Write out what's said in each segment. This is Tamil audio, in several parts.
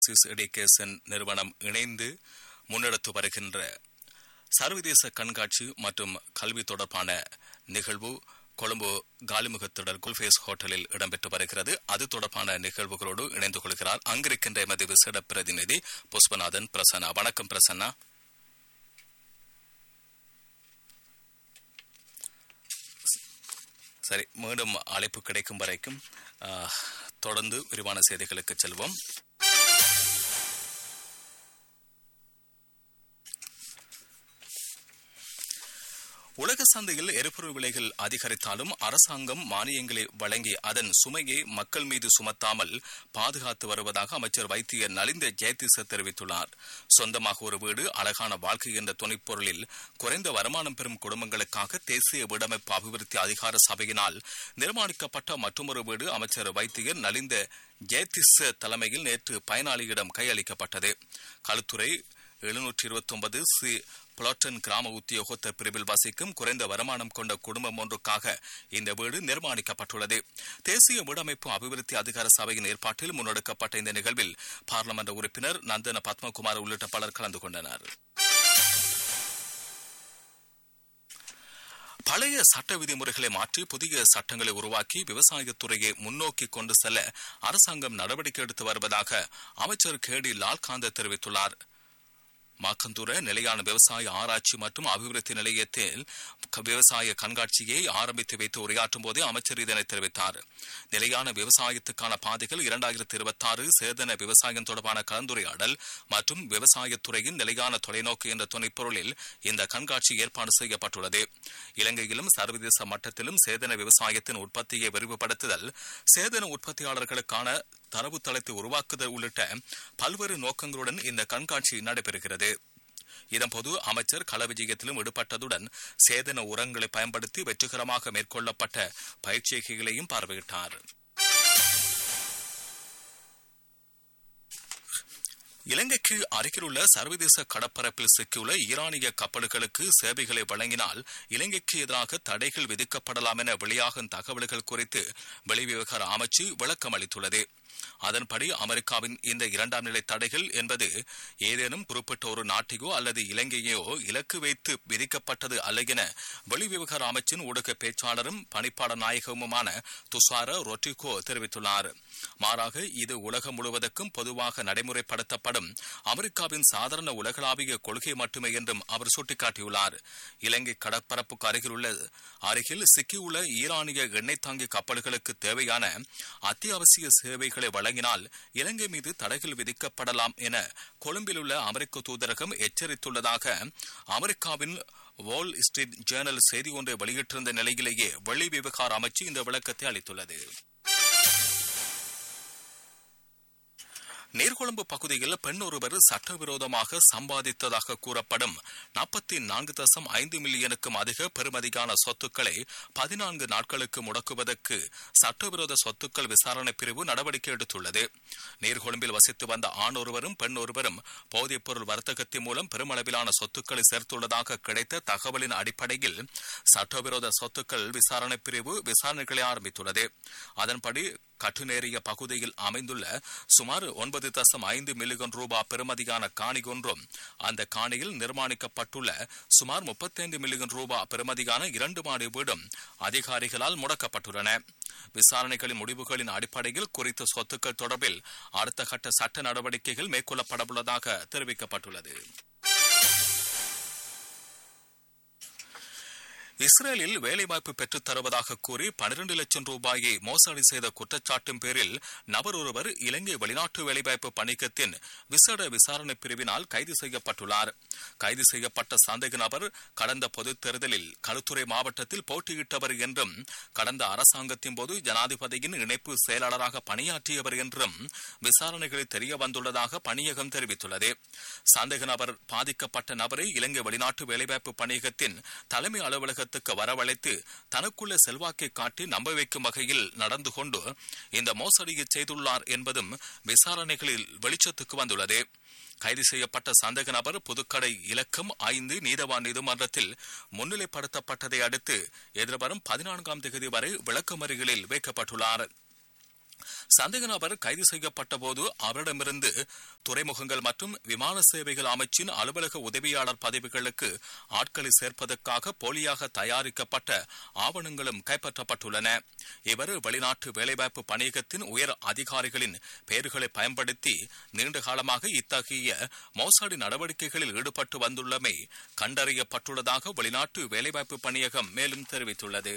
சிஸ் எடுகேஷன் நிறுவனம் இணைந்து முன்னெடுத்து வருகின்ற சர்வதேச கண்காட்சி மற்றும் கல்வி தொடர்பான நிகழ்வு கொழும்பு காலிமுகத்திடர் குல்ஃபேஸ் ஹோட்டலில் இடம்பெற்று வருகிறது அது தொடர்பான நிகழ்வுகளோடு இணைந்து கொள்கிறார் அங்கிருக்கின்ற எமது விசேட பிரதிநிதி புஷ்பநாதன் பிரசன்னா வணக்கம் பிரசன்னா சரி மீண்டும் அழைப்பு கிடைக்கும் வரைக்கும் ஆஹ், தொடர்ந்து விரிவான செய்திகளுக்கு செல்வோம் உலக சந்தையில் எரிபொருள் விலைகள் அதிகரித்தாலும் அரசாங்கம் மானியங்களை வழங்கி அதன் சுமையை மக்கள் மீது சுமத்தாமல் பாதுகாத்து வருவதாக அமைச்சர் வைத்திய நலிந்த ஜெயதிச தெரிவித்துள்ளார் சொந்தமாக ஒரு வீடு அழகான வாழ்க்கை என்ற துணைப்பொருளில் குறைந்த வருமானம் பெறும் குடும்பங்களுக்காக தேசிய வீடமைப்பு அபிவிருத்தி அதிகார சபையினால் நிர்மாணிக்கப்பட்ட மற்றொரு வீடு அமைச்சர் வைத்தியர் நலிந்த ஜெயதிச தலைமையில் நேற்று பயனாளியிடம் கையளிக்கப்பட்டது களுத்துறை எழுநூற்றி இருபத்தி ஒன்பது சி புலாட்டன் கிராம உத்தியோகத்தர் பிரிவில் வசிக்கும் குறைந்த வருமானம் கொண்ட குடும்பம் ஒன்றுக்காக இந்த வீடு நிர்மாணிக்கப்பட்டுள்ளது தேசிய வீடமைப்பு அபிவிருத்தி அதிகார சபையின் ஏற்பாட்டில் முன்னெடுக்கப்பட்ட இந்த நிகழ்வில் பார்லமெண்ட் உறுப்பினர் நந்தன பத்மகுமார் உள்ளிட்ட பலர் கலந்து கொண்டனர் பழைய சட்ட விதிமுறைகளை மாற்றி புதிய சட்டங்களை உருவாக்கி விவசாயத்துறையை முன்னோக்கி கொண்டு செல்ல அரசாங்கம் நடவடிக்கை எடுத்து வருவதாக அமைச்சர் கே டி லால்காந்த தெரிவித்துள்ளார் மாக்கந்தூர நிலையான விவசாய ஆராய்ச்சி மற்றும் அபிவிருத்தி நிலையத்தில் க- விவசாய கண்காட்சியை ஆரம்பித்து வைத்து உரையாற்றும் போதே அமைச்சர் இதனை தெரிவித்தார் நிலையான விவசாயத்துக்கான பாதைகள் இரண்டாயிரத்தி இருபத்தி ஆறு சேதன விவசாயம் தொடர்பான கலந்துரையாடல் மற்றும் விவசாயத்துறையின் நிலையான தொலைநோக்கு என்ற துணைப்பொருளில் இந்த கண்காட்சி ஏற்பாடு செய்யப்பட்டுள்ளது இலங்கையிலும் சர்வதேச மட்டத்திலும் சேதன விவசாயத்தின் உற்பத்தியை விரிவுபடுத்துதல் சேதன உற்பத்தியாளர்களுக்கான தரவுத்தளத்தை உருவாக்குதல் உள்ளிட்ட பல்வேறு நோக்கங்களுடன் இந்த கண்காட்சி நடைபெறுகிறது இதன்போது அமைச்சர் கள விஜயத்திலும் ஈடுபட்டதுடன் சேதன உரங்களை பயன்படுத்தி வெற்றிகரமாக மேற்கொள்ளப்பட்ட பயிற்சிகளையும் பார்வையிட்டார் இலங்கைக்கு அருகிலுள்ள சர்வதேச கடற்பரப்பில் சிக்கியுள்ள ஈரானிய கப்பல்களுக்கு சேவைகளை வழங்கினால் இலங்கைக்கு எதிராக தடைகள் விதிக்கப்படலாம் என வெளியாகும் தகவல்கள் குறித்து வெளிவிவகார அமைச்சு விளக்கம் அளித்துள்ளது அதன்படி அமெரிக்காவின் இந்த இரண்டாம் நிலை தடைகள் என்பது ஏதேனும் குறிப்பிட்ட ஒரு நாட்டையோ அல்லது இலங்கையோ இலக்கு வைத்து விதிக்கப்பட்டது அல்ல என வெளிவிவகார அமைச்சின் ஊடக பேச்சாளரும் பணிப்பாளர் நாயகமுமான துஷார ரொட்ரிகோ தெரிவித்துள்ளார் மாறாக இது உலகம் முழுவதற்கும் பொதுவாக நடைமுறைப்படுத்தப்படும் அமெரிக்காவின் சாதாரண உலகளாவிய கொள்கை மட்டுமே என்றும் அவர் சுட்டிக்காட்டியுள்ளார் இலங்கை கடற்பரப்புக்கு அருகிலுள்ள அருகில் சிக்கியுள்ள ஈரானிய எண்ணெய் தாங்கி கப்பல்களுக்கு தேவையான அத்தியாவசிய சேவைகளை வழங்கினால் இலங்கை மீது தடைகள் விதிக்கப்படலாம் என கொழும்பில் உள்ள அமெரிக்க தூதரகம் எச்சரித்துள்ளதாக அமெரிக்காவின் வால் ஸ்ட்ரீட் ஜேர்னல் செய்தி ஒன்றை வெளியிட்டிருந்த நிலையிலேயே வெளி விவகார அமைச்சு இந்த விளக்கத்தை அளித்துள்ளது நீர்கொழும்பு பகுதியில் பெண் ஒருவர் சட்டவிரோதமாக சம்பாதித்ததாக கூறப்படும் நாற்பத்தி நான்கு தசம் ஐந்து மில்லியனுக்கும் அதிக பெறுமதியான சொத்துக்களை பதினான்கு நாட்களுக்கு முடக்குவதற்கு சட்டவிரோத சொத்துக்கள் விசாரணை பிரிவு நடவடிக்கை எடுத்துள்ளது நீர்கொழும்பில் வசித்து வந்த ஆண் ஒருவரும் பெண் ஒருவரும் போதைப்பொருள் வர்த்தகத்தின் மூலம் பெருமளவிலான சொத்துக்களை சேர்த்துள்ளதாக கிடைத்த தகவலின் அடிப்படையில் சட்டவிரோத சொத்துக்கள் விசாரணை பிரிவு விசாரணைகளை ஆரம்பித்துள்ளது அதன்படி கட்டுநேரிய பகுதியில் அமைந்துள்ள சுமார் ஒன்பது தசம் ஐந்து மில்லியன் ரூபாய் பெறுமதியான காணி ஒன்றும் அந்த காணியில் நிர்மாணிக்கப்பட்டுள்ள சுமார் முப்பத்தைந்து மில்லியன் ரூபாய் பெறுமதியான இரண்டு மாடி வீடும் அதிகாரிகளால் முடக்கப்பட்டுள்ளன விசாரணைகளின் முடிவுகளின் அடிப்படையில் குறித்த சொத்துக்கள் தொடர்பில் அடுத்த கட்ட சட்ட நடவடிக்கைகள் மேற்கொள்ளப்படவுள்ளதாக தெரிவிக்கப்பட்டுள்ளது இஸ்ரேலில் வேலைவாய்ப்பு பெற்றுத் தருவதாக கூறி பனிரெண்டு லட்சம் ரூபாயை மோசடி செய்த குற்றச்சாட்டின் பேரில் நபர் ஒருவர் இலங்கை வெளிநாட்டு வேலைவாய்ப்பு பணிக்கத்தின் விசேட விசாரணை பிரிவினால் கைது செய்யப்பட்டுள்ளார் கைது செய்யப்பட்ட சந்தேக நபர் கடந்த பொதுத் தேர்தலில் களுத்துறை மாவட்டத்தில் போட்டியிட்டவர் என்றும் கடந்த அரசாங்கத்தின் போது ஜனாதிபதியின் இணைப்பு செயலாளராக பணியாற்றியவர் என்றும் விசாரணைகளில் தெரிய வந்துள்ளதாக பணியகம் தெரிவித்துள்ளது சந்தேக நபர் பாதிக்கப்பட்ட நபரை இலங்கை வெளிநாட்டு வேலைவாய்ப்பு பணியகத்தின் தலைமை அலுவலகத்துக்கு வரவழைத்து தனக்குள்ள செல்வாக்கை காட்டி நம்ப வைக்கும் வகையில் நடந்து கொண்டு இந்த மோசடியை செய்துள்ளார் என்பதும் விசாரணைகளில் வெளிச்சத்துக்கு வந்துள்ளது கைது செய்யப்பட்ட சந்தேக நபர் புதுக்கடை இலக்கம் ஐந்து நீதவான் நீதிமன்றத்தில் முன்னிலைப்படுத்தப்பட்டதை அடுத்து எதிர்வரும் பதினான்காம் தேதி வரை விளக்கமறிகளில் வைக்கப்பட்டுள்ளார் சந்தேக நபர் கைது செய்யப்பட்ட போது அவரிடமிருந்து துறைமுகங்கள் மற்றும் விமான சேவைகள் அமைச்சின் அலுவலக உதவியாளர் பதவிகளுக்கு ஆட்களை சேர்ப்பதற்காக போலியாக தயாரிக்கப்பட்ட ஆவணங்களும் கைப்பற்றப்பட்டுள்ளன இவர் வெளிநாட்டு வேலைவாய்ப்பு பணியகத்தின் உயர் அதிகாரிகளின் பெயர்களை பயன்படுத்தி நீண்ட காலமாக இத்தகைய மோசடி நடவடிக்கைகளில் ஈடுபட்டு வந்துள்ளமை கண்டறியப்பட்டுள்ளதாக வெளிநாட்டு வேலைவாய்ப்பு பணியகம் மேலும் தெரிவித்துள்ளது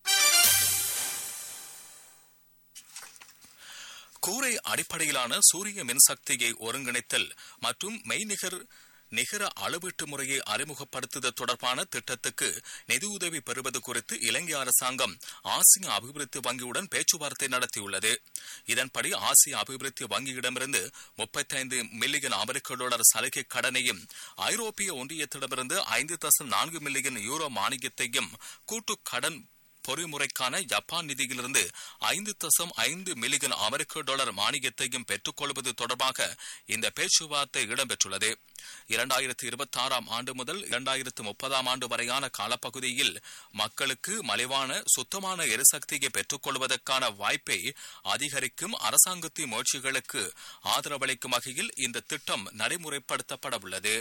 கூரை அடிப்படையிலான சூரிய மின்சக்தியை ஒருங்கிணைத்தல் மற்றும் மெய்நிகர் நிகர அளவீட்டு முறையை அறிமுகப்படுத்துதல் தொடர்பான திட்டத்துக்கு நிதியுதவி பெறுவது குறித்து இலங்கை அரசாங்கம் ஆசிய அபிவிருத்தி வங்கியுடன் பேச்சுவார்த்தை நடத்தியுள்ளது இதன்படி ஆசிய அபிவிருத்தி வங்கியிடமிருந்து முப்பத்தைந்து மில்லியன் அமெரிக்க டாலர் சலுகை கடனையும் ஐரோப்பிய ஒன்றியத்திடமிருந்து ஐந்து தசம் நான்கு மில்லியன் யூரோ மானியத்தையும் கூட்டு கடன் பொறிமுறைக்கான ஜப்பான் நிதியிலிருந்து ஐந்து தசம் ஐந்து மில்லியன் அமெரிக்க டாலர் மானியத்தையும் பெற்றுக்கொள்வது தொடர்பாக இந்த பேச்சுவார்த்தை இடம்பெற்றுள்ளது இரண்டாயிரத்தி இருபத்தி ஆறாம் ஆண்டு முதல் இரண்டாயிரத்து முப்பதாம் ஆண்டு வரையான காலப்பகுதியில் மக்களுக்கு மலிவான சுத்தமான எரிசக்தியை பெற்றுக்கொள்வதற்கான வாய்ப்பை அதிகரிக்கும் அரசாங்கத்தின் முயற்சிகளுக்கு ஆதரவளிக்கும் வகையில் இந்த திட்டம் நடைமுறைப்படுத்தப்பட உள்ளது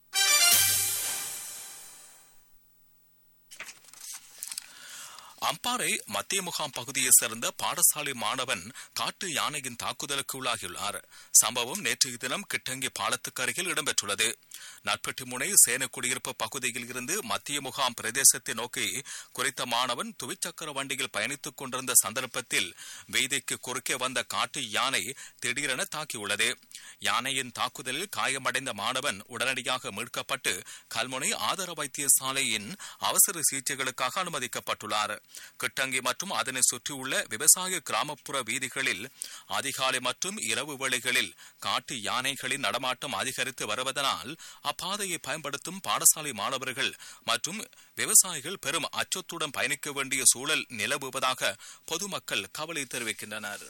அம்பாறை மத்திய முகாம் பகுதியைச் சேர்ந்த பாடசாலை மாணவன் காட்டு யானையின் தாக்குதலுக்கு உள்ளாகியுள்ளார் சம்பவம் நேற்றைய தினம் கிட்டங்கி பாலத்துக்கு அருகில் இடம்பெற்றுள்ளது நட்பெட்டி முனை சேன குடியிருப்பு பகுதியில் இருந்து மத்திய முகாம் பிரதேசத்தை நோக்கி குறித்த மாணவன் துவிச்சக்கர வண்டியில் பயணித்துக் கொண்டிருந்த சந்தர்ப்பத்தில் வீதிக்கு குறுக்கே வந்த காட்டு யானை திடீரென தாக்கியுள்ளது யானையின் தாக்குதலில் காயமடைந்த மாணவன் உடனடியாக மீட்கப்பட்டு கல்முனை ஆதார வைத்தியசாலையின் அவசர சிகிச்சைகளுக்காக அனுமதிக்கப்பட்டுள்ளார் கிட்டங்கி மற்றும் அதனை சுற்றியுள்ள விவசாய கிராமப்புற வீதிகளில் அதிகாலை மற்றும் இரவு வேளைகளில் காட்டு யானைகளின் நடமாட்டம் அதிகரித்து வருவதனால் அப்பாதையை பயன்படுத்தும் பாடசாலை மாணவர்கள் மற்றும் விவசாயிகள் பெரும் அச்சத்துடன் பயணிக்க வேண்டிய சூழல் நிலவுவதாக பொதுமக்கள் கவலை தெரிவிக்கின்றனர்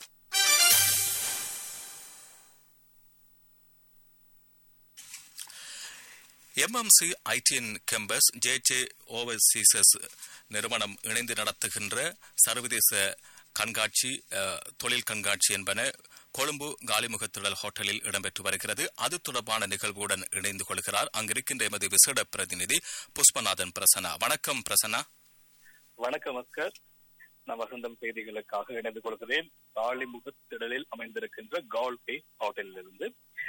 MMC IDN campus J J overseas நிறுவனம் இணைந்து நடத்துகின்ற சர்வதேச கண்காட்சி தொழில் கண்காட்சி என்பன கொழும்பு காலிமுகத்திடல் ஹோட்டலில் இடம்பெற்று வருகிறது அது தொடர்பான நிகழ்வுடன் இணைந்து கொள்கிறார் அங்கிருக்கின்ற எமது விசேட பிரதிநிதி புஷ்பநாதன் பிரசன்னா வணக்கம் பிரசன்னா வணக்கம் அஸ்கர் நான் வசந்தம் செய்திகளுக்காக இணைந்து கொள்கிறேன் காலிமுகத்திடலில் அமைந்திருக்கின்ற கால்பே ஹோட்டலில் இருந்து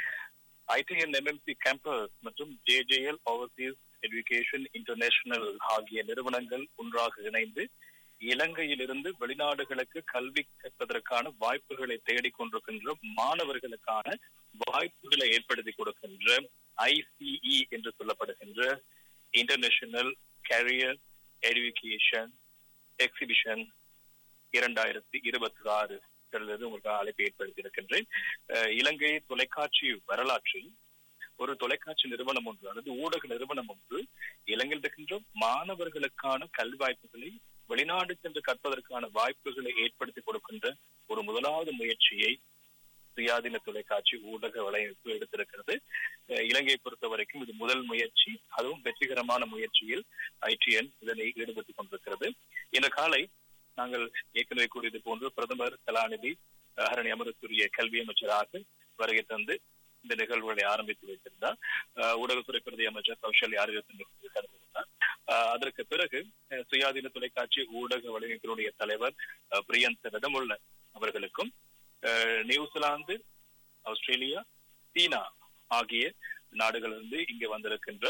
ஐடிஎன் எம்எம்சி கேம்பஸ் மற்றும் ஜேஜேஎல் ஓவர்சீஸ் எஜுகேஷன் இன்டர்நேஷனல் ஆகிய நிறுவனங்கள் ஒன்றாக இணைந்து இலங்கையிலிருந்து வெளிநாடுகளுக்கு கல்வி கற்பதற்கான வாய்ப்புகளை தேடிக் கொண்டிருக்கின்ற மாணவர்களுக்கான வாய்ப்புகளை ஏற்படுத்தி கொடுக்கின்ற ஐசிஇ என்று சொல்லப்படுகின்ற இன்டர்நேஷனல் கேரியர் எஜுகேஷன் எக்ஸிபிஷன் இரண்டாயிரத்தி இருபத்தி ஆறு உங்களுக்கு அழைப்பு ஏற்படுத்தி இருக்கின்றேன் இலங்கை தொலைக்காட்சி வரலாற்றில் ஒரு தொலைக்காட்சி நிறுவனம் ஒன்று அல்லது ஊடக நிறுவனம் ஒன்று இலங்கையில் இருக்கின்ற மாணவர்களுக்கான கல்வி வாய்ப்புகளை வெளிநாடு சென்று கற்பதற்கான வாய்ப்புகளை ஏற்படுத்தி கொடுக்கின்ற ஒரு முதலாவது முயற்சியை சுயாதீன தொலைக்காட்சி ஊடக வலையமைப்பு எடுத்திருக்கிறது இலங்கையை பொறுத்த வரைக்கும் இது முதல் முயற்சி அதுவும் வெற்றிகரமான முயற்சியில் ஐடிஎன் இதனை ஈடுபட்டுக் கொண்டிருக்கிறது இந்த காலை நாங்கள் ஏற்கனவே கூறியது போன்று பிரதமர் கலாநிதி ஹரணி அமரத்துரிய கல்வி அமைச்சராக வருகை தந்து இந்த நிகழ்வுகளை ஆரம்பித்து வைத்திருந்தார் ஊடகத்துறை பிரதி அமைச்சர் கௌசல்யா ஆரோக்கியத்தின் கலந்திருந்தார் அதற்கு பிறகு சுயாதீன தொலைக்காட்சி ஊடக வலையமைப்பினுடைய தலைவர் பிரியந்த் நெடமுள்ள அவர்களுக்கும் நியூசிலாந்து ஆஸ்திரேலியா சீனா ஆகிய நாடுகளிலிருந்து இங்கு வந்திருக்கின்ற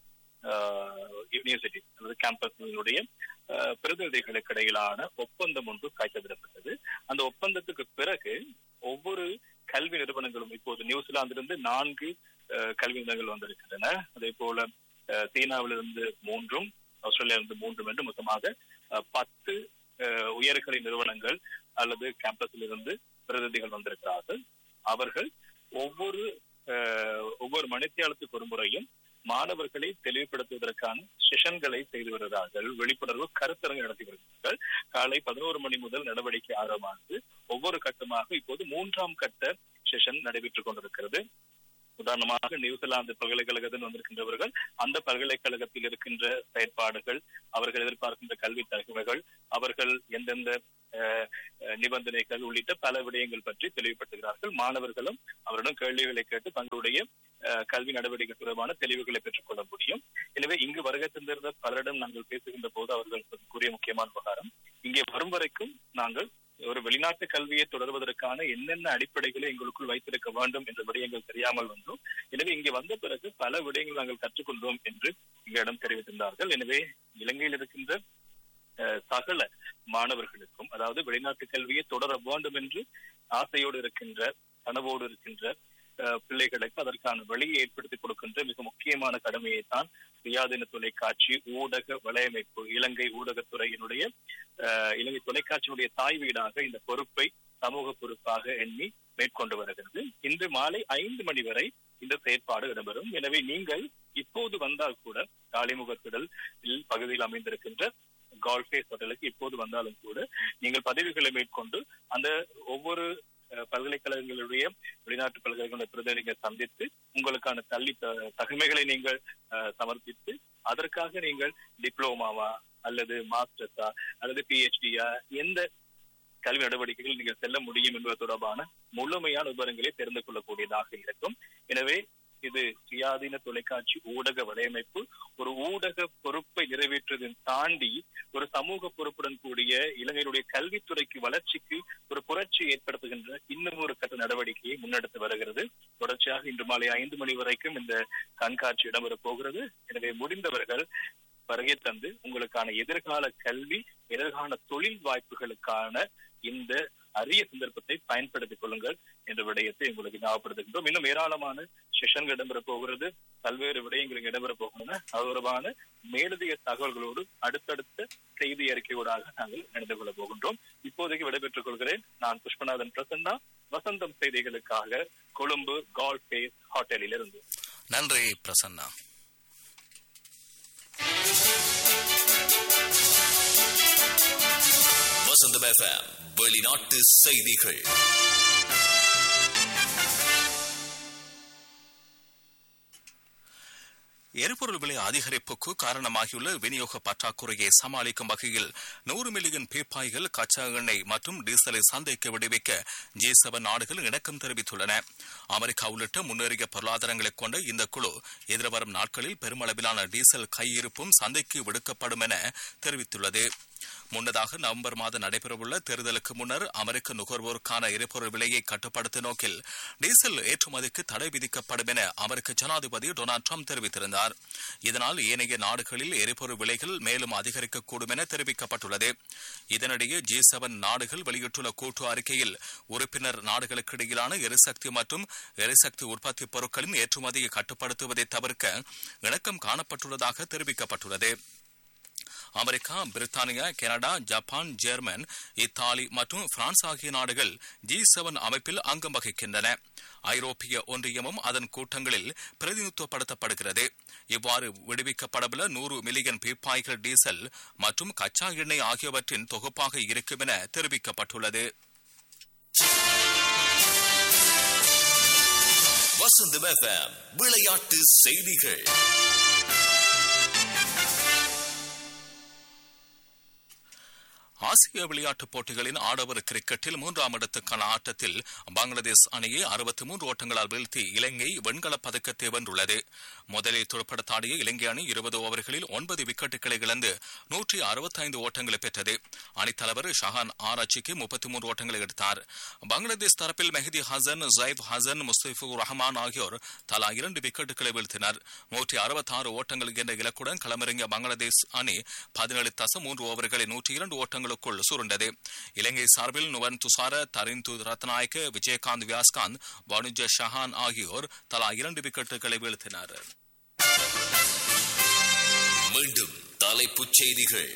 யூனிவர்சிட்டி அல்லது கேம்பஸ்களுடைய பிரதிநிதிகளுக்கு இடையிலான ஒப்பந்தம் ஒன்று காய்ச்சவிடப்பட்டது அந்த ஒப்பந்தத்துக்கு பிறகு ஒவ்வொரு கல்வி நிறுவனங்களும் இப்போது நியூசிலாந்திலிருந்து நான்கு கல்வி நிறுவனங்கள் வந்திருக்கின்றன அதே போல சீனாவிலிருந்து மூன்றும் ஆஸ்திரேலியாவிலிருந்து மூன்றும் என்று மொத்தமாக பத்து உயர்கல்வி நிறுவனங்கள் அல்லது கேம்பஸில் இருந்து பிரதிநிதிகள் வந்திருக்கிறார்கள் அவர்கள் ஒவ்வொரு ஒவ்வொரு மணித்தியாலத்துக்கு ஒரு முறையும் மாணவர்களை தெளிவுபடுத்துவதற்கான செஷன்களை செய்து வருகிறார்கள் விழிப்புணர்வு கருத்தரங்கு நடத்தி வருகிறார்கள் காலை பதினோரு மணி முதல் நடவடிக்கை ஆரம்பமானது ஒவ்வொரு கட்டமாக இப்போது மூன்றாம் கட்ட செஷன் நடைபெற்றுக் கொண்டிருக்கிறது உதாரணமாக நியூசிலாந்து பல்கலைக்கழகத்தில் வந்திருக்கின்றவர்கள் அந்த பல்கலைக்கழகத்தில் இருக்கின்ற செயற்பாடுகள் அவர்கள் எதிர்பார்க்கின்ற கல்வி தகவல்கள் அவர்கள் எந்தெந்த அஹ், அஹ், நிபந்தனைகள் உள்ளிட்ட பல விடயங்கள் பற்றி தெளிவுபடுத்துகிறார்கள் மாணவர்களும் அவரிடம் கேள்விகளை கேட்டு தங்களுடைய அஹ், கல்வி நடவடிக்கை தொடர்பான தெளிவுகளை பெற்றுக் கொள்ள முடியும் எனவே இங்கு வருகை தந்திருந்த பலரிடம் நாங்கள் பேசுகின்ற போது அவர்கள் கூறிய முக்கியமான விவகாரம் இங்கே வரும் வரைக்கும் நாங்கள் ஒரு வெளிநாட்டு கல்வியை தொடர்வதற்கான என்னென்ன அடிப்படைகளை எங்களுக்குள் வைத்திருக்க வேண்டும் என்ற விடயங்கள் தெரியாமல் வந்தோம் எனவே இங்கே வந்த பிறகு பல விடயங்கள் நாங்கள் கற்றுக்கொண்டோம் என்று எங்களிடம் தெரிவித்திருந்தார்கள் எனவே இலங்கையில் இருக்கின்ற அஹ், சகல மாணவர்களுக்கும் அதாவது வெளிநாட்டு கல்வியை தொடர வேண்டும் என்று ஆசையோடு இருக்கின்ற கனவோடு இருக்கின்ற அஹ், பிள்ளைகளுக்கு அதற்கான வழியை ஏற்படுத்தி கொடுக்கின்ற மிக முக்கியமான கடமையை தான் சுயாதீன தொலைக்காட்சி ஊடக வலையமைப்பு இலங்கை ஊடகத்துறையினுடைய அஹ், இலங்கை தொலைக்காட்சியினுடைய தாய் வீடாக இந்த பொறுப்பை சமூக பொறுப்பாக எண்ணி மேற்கொண்டு வருகிறது இன்று மாலை ஐந்து மணி வரை இந்த செயற்பாடு இடம்பெறும் எனவே நீங்கள் இப்போது வந்தால் கூட காளிமுகத்திடல் பகுதியில் அமைந்திருக்கின்ற கால்ஃபே ஹோட்டலுக்கு இப்போது வந்தாலும் கூட நீங்கள் பதவிகளை மேற்கொண்டு அந்த ஒவ்வொரு அஹ், பல்கலைக்கழகங்களுடைய வெளிநாட்டு பல்கலைக்கழக பிரதிநிதிகளை சந்தித்து உங்களுக்கான தள்ளி த- தகமைகளை நீங்கள் அஹ், சமர்ப்பித்து அதற்காக நீங்கள் டிப்ளோமாவா அல்லது மாஸ்டர்ஸா அல்லது பிஹெச்டியா எந்த கல்வி நடவடிக்கைகள் நீங்கள் செல்ல முடியும் என்பது தொடர்பான முழுமையான விவரங்களை தெரிந்து கொள்ளக்கூடியதாக இருக்கும் எனவே இது சுயாதீன தொலைக்காட்சி ஊடக வலையமைப்பு ஒரு ஊடக பொறுப்பை நிறைவேற்றுவதை தாண்டி ஒரு சமூக பொறுப்புடன் கூடிய இலங்கையினுடைய கல்வித்துறைக்கு வளர்ச்சிக்கு ஒரு புரட்சி ஏற்படுத்துகின்ற இன்னும் ஒரு கட்ட நடவடிக்கையை முன்னெடுத்து வருகிறது தொடர்ச்சியாக இன்று மாலை ஐந்து மணி வரைக்கும் இந்த கண்காட்சி இடம்பெறப் போகிறது எனவே முடிந்தவர்கள் வருகை தந்து உங்களுக்கான எதிர்கால கல்வி எதிர்கால தொழில் வாய்ப்புகளுக்கான இந்த அரிய சந்தர்ப்பத்தை பயன்படுத்திக் கொள்ளுங்கள் என்ற விடயத்தை உங்களுக்கு ஞாபகப்படுத்துகின்றோம் இன்னும் ஏராளமான செஷன்கள் இடம்பெற போகிறது பல்வேறு விடயங்கள் இடம்பெற போகின்றன அது தொடர்பான மேலதிக தகவல்களோடு அடுத்தடுத்த செய்தி அறிக்கையோடாக நாங்கள் இணைந்து கொள்ள போகின்றோம் இப்போதைக்கு விடைபெற்றுக் கொள்கிறேன் நான் புஷ்பநாதன் பிரசன்னா வசந்தம் செய்திகளுக்காக கொழும்பு கால் பேஸ் ஹோட்டலில் இருந்து நன்றி பிரசன்னா வசந்தம் எஃப்எம் வெளிநாட்டு செய்திகள் எரிபொருள் விலை அதிகரிப்புக்கு காரணமாகியுள்ள விநியோக பற்றாக்குறையை சமாளிக்கும் வகையில் நூறு மில்லியன் பீப்பாய்கள் கச்சா எண்ணெய் மற்றும் டீசலை சந்தைக்கு விடுவிக்க ஜி செவன் நாடுகள் இணக்கம் தெரிவித்துள்ளன அமெரிக்கா உள்ளிட்ட முன்னேறிய பொருளாதாரங்களைக் கொண்ட இந்த குழு எதிர்வரும் நாட்களில் பெருமளவிலான டீசல் கையிருப்பும் சந்தைக்கு விடுக்கப்படும் என தெரிவித்துள்ளது முன்னதாக நவம்பர் மாதம் நடைபெறவுள்ள தேர்தலுக்கு முன்னர் அமெரிக்க நுகர்வோருக்கான எரிபொருள் விலையை கட்டுப்படுத்தும் நோக்கில் டீசல் ஏற்றுமதிக்கு தடை விதிக்கப்படும் என அமெரிக்க ஜனாதிபதி டொனால்டு ட்ரம்ப் தெரிவித்திருந்தார் இதனால் ஏனைய நாடுகளில் எரிபொருள் விலைகள் மேலும் அதிகரிக்கக்கூடும் என தெரிவிக்கப்பட்டுள்ளது இதனிடையே ஜி செவன் நாடுகள் வெளியிட்டுள்ள கூட்டு அறிக்கையில் உறுப்பினர் நாடுகளுக்கு இடையிலான எரிசக்தி மற்றும் எரிசக்தி உற்பத்தி பொருட்களின் ஏற்றுமதியை கட்டுப்படுத்துவதை தவிர்க்க இணக்கம் காணப்பட்டுள்ளதாக தெரிவிக்கப்பட்டுள்ளது America Britannia Canada Japan German Italy மற்றும் பிரான்ஸ் ஆகிய நாடுகள் ஜி செவன் அமைப்பில் அங்கம் வகிக்கின்றன ஐரோப்பிய ஒன்றியமும் அதன் கூட்டங்களில் பிரதிநிதித்துவப்படுத்தப்படுகிறது இவ்வாறு விடுவிக்கப்படவுள்ள நூறு மில்லியன் பீப்பாய்கள் டீசல் மற்றும் கச்சா எண்ணெய் ஆகியவற்றின் தொகுப்பாக இருக்கும் என தெரிவிக்கப்பட்டுள்ளது வசந்தம் எஃப்எம் விளையாட்டு செய்திகள் ஆசிய விளையாட்டுப் போட்டிகளின் ஆடவர் கிரிக்கெட்டில் மூன்றாம் இடத்துக்கான ஆட்டத்தில் பங்களாதேஷ் அணியை அறுபத்தி மூன்று ஓட்டங்களால் வீழ்த்தி இலங்கை வெண்கலப் பதக்கத்தை வென்றுள்ளது முதலில் துடுப்படுத்தாடிய இலங்கை அணி இருபது ஓவர்களில் ஒன்பது விக்கெட்டுகளை இழந்து நூற்றி அறுபத்தைந்து ஓட்டங்களை பெற்றது அணித்தலைவர் ஷஹான் ஆராய்ச்சிக்கு முப்பத்தி மூன்று ஓட்டங்களை எடுத்தார் பங்களாதேஷ் தரப்பில் மெஹதி ஹசன் ஜைப் ஹசன் முஸ்தபிபுர் ரஹ்மான் ஆகியோர் தலா இரண்டு விக்கெட்டுகளை வீழ்த்தினர் நூற்றி அறுபத்தாறு ஓட்டங்கள் என்ற இலக்குடன் களமிறங்கிய பங்களாதேஷ் அணி பதினேழு தசம் மூன்று ஓவர்களில் நூற்றி இரண்டு ஓட்டங்களுக்குள் சுருண்டது இலங்கை சார்பில் நுவன் துசார தரிந்து ரத்நாயக்க விஜயகாந்த் வியாஸ்காந்த் வாணிஜ ஷஹான் ஆகியோர் தலா இரண்டு விக்கெட்டுகளை வீழ்த்தினர் மீண்டும் தலைப்புச் செய்திகள்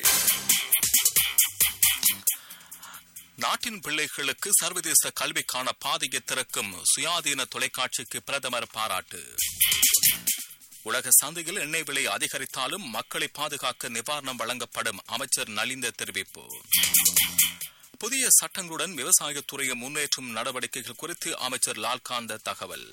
நாட்டின் பிள்ளைகளுக்கு சர்வதேச கல்விக்கான பாதையை திறக்கும் சுயாதீன தொலைக்காட்சிக்கு பிரதமர் பாராட்டு உலக சந்தையில் எண்ணெய் விலை அதிகரித்தாலும் மக்களை பாதுகாக்க நிவாரணம் வழங்கப்படும் அமைச்சர் நலிந்த தெரிவிப்பு புதிய சட்டங்களுடன் விவசாயத்துறையை முன்னேற்றும் நடவடிக்கைகள் குறித்து அமைச்சர் லால்காந்த தகவல்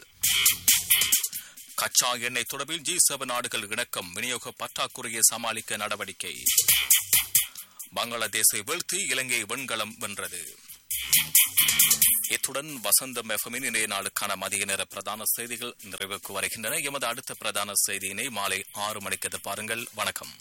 கச்சா எண்ணெய் தொடர்பில் ஜி செவன் நாடுகள் இணக்கம் விநியோக பற்றாக்குறையை சமாளிக்க நடவடிக்கை பங்களாதேஷை வீழ்த்தி இலங்கை வெண்கலம் வென்றது இத்துடன் வசந்தம் எஃப்எம்மின் இன்றைய நாளுக்கான மதிய நேர பிரதான செய்திகள் நிறைவுக்கு வருகின்றன எமது அடுத்த பிரதான செய்தியினை மாலை ஆறு மணிக்கு எதிர்பாருங்கள் வணக்கம்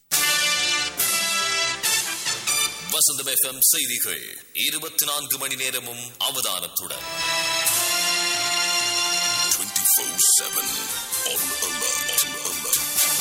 வசந்தம் எஃப்எம் செய்திகள் இருபத்தி நான்கு மணி நேரமும் அவதானத்துடன் 24-7 on alert. On alert.